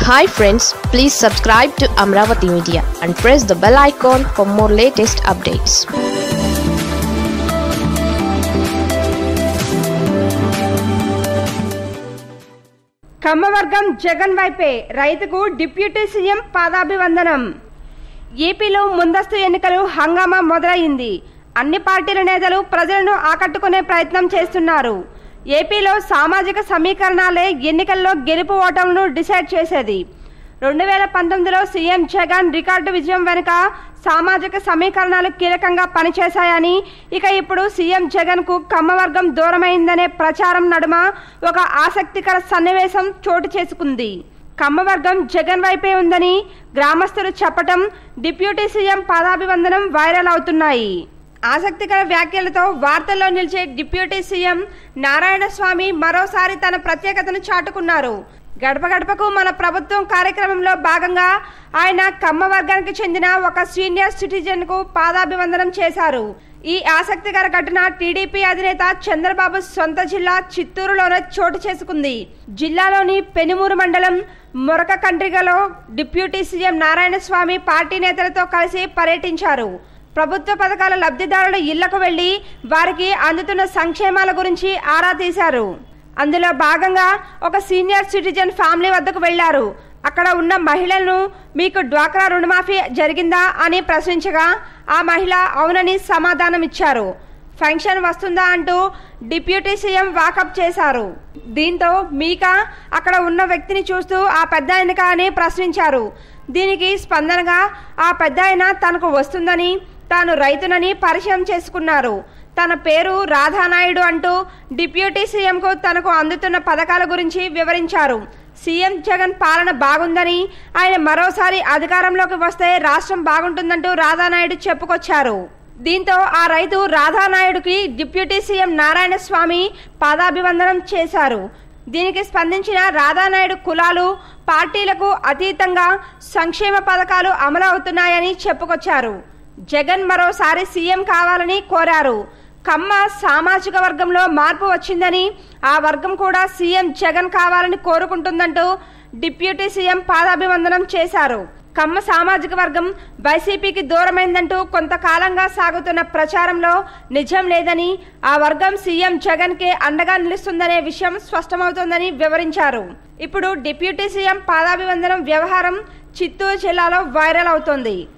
hi friends please subscribe to Amaravati media and press the bell icon for more latest updates కమ్మవర్గం జగన్ వైపే రైతుకు deputy CM పాదాభివందనం ఏపీలో ముందస్తు ఎన్నికలు హంగామా మొదలైంది అన్ని పార్టీల నేతలు ప్రజలను ఆకట్టుకునే ప్రయత్నం చేస్తున్నారు ఏపీలో సామాజిక సమీకరణాలే ఎన్నికల్లో గెలుపు ఓటములను డిసైడ్ చేసేది రెండు వేల పంతొమ్మిదిలో సీఎం జగన్ రికార్డు విజయం వెనుక సామాజిక సమీకరణాలు కీలకంగా పనిచేశాయని ఇక ఇప్పుడు సీఎం జగన్ కు కమ్మవర్గం దూరమైందనే ప్రచారం నడుమ ఒక ఆసక్తికర సన్నివేశం చోటు చేసుకుంది కమ్మవర్గం జగన్ వైపే ఉందని గ్రామస్తులు చెప్పటం డిప్యూటీ సీఎం పాదాభివందనం వైరల్ అవుతున్నాయి ఆసక్తికర వ్యాఖ్యలతో వార్తల్లో నిలిచే డిప్యూటీ సీఎం నారాయణ స్వామి మరోసారి తన ప్రత్యేకతను చాటుకున్నారు గడప గడపకు మన ప్రభుత్వం కార్యక్రమంలో భాగంగా ఆయన కమ్మ వర్గానికి చెందిన ఒక సీనియర్ సిటిజన్ కు పాదాభివందనం చేశారు ఈ ఆసక్తికర ఘటన టీడీపీ అధినేత చంద్రబాబు సొంత జిల్లా చిత్తూరులోనే చోటు చేసుకుంది జిల్లాలోని పెనుమూరు మండలం మొరక కండ్రిగలో deputy CM Narayana Swami party నేతలతో కలిసి పర్యటించారు ప్రభుత్వ పథకాల లబ్ధిదారుల ఇళ్లకు వెళ్లి వారికి అందుతున్న సంక్షేమాల గురించి ఆరా తీశారు అందులో భాగంగా ఒక సీనియర్ సిటిజన్ ఫ్యామిలీ వద్దకు వెళ్లారు అక్కడ ఉన్న మహిళలను మీకు డ్వాక్రా రుణమాఫీ జరిగిందా అని ప్రశ్నించగా ఆ మహిళ అవునని సమాధానం ఇచ్చారు ఫంక్షన్ వస్తుందా అంటూ డిప్యూటీ సీఎం వాకప్ చేశారు దీంతో మీకా అక్కడ ఉన్న వ్యక్తిని చూస్తూ ఆ పెద్ద ఆయనక అని ప్రశ్నించారు దీనికి స్పందనగా ఆ పెద్ద ఆయన తనకు వస్తుందని తాను రైతునని పరిచయం చేసుకున్నారు తన పేరు రాధానాయుడు అంటూ డిప్యూటీ సీఎంకు తనకు అందుతున్న పథకాల గురించి వివరించారు సీఎం జగన్ పాలన బాగుందని ఆయన మరోసారి అధికారంలోకి వస్తే రాష్ట్రం బాగుంటుందంటూ రాధానాయుడు చెప్పుకొచ్చారు దీంతో ఆ రైతు రాధానాయుడుకి డిప్యూటీ సీఎం నారాయణ స్వామి పాదాభివందనం చేశారు దీనికి స్పందించిన రాధానాయుడు కులాలు పార్టీలకు అతీతంగా సంక్షేమ పథకాలు అమలు అవుతున్నాయని చెప్పుకొచ్చారు జగన్ మరోసారి సీఎం కావాలని కోరారు కమ్మ సామాజిక వర్గంలో మార్పు వచ్చిందని ఆ వర్గం కూడా సీఎం జగన్ కావాలని కోరుకుంటుందంటూ డిప్యూటీ సీఎం పాదాభివందనం చేశారు కమ్మ సామాజిక వర్గం వైసీపీకి దూరమైందంటూ కొంతకాలంగా సాగుతున్న ప్రచారంలో నిజం లేదని ఆ వర్గం సీఎం జగన్ కే అండగా నిలుస్తుందనే విషయం స్పష్టమవుతోందని వివరించారు ఇప్పుడు డిప్యూటీ సీఎం పాదాభివందనం వ్యవహారం చిత్తూరు జిల్లాలో వైరల్ అవుతోంది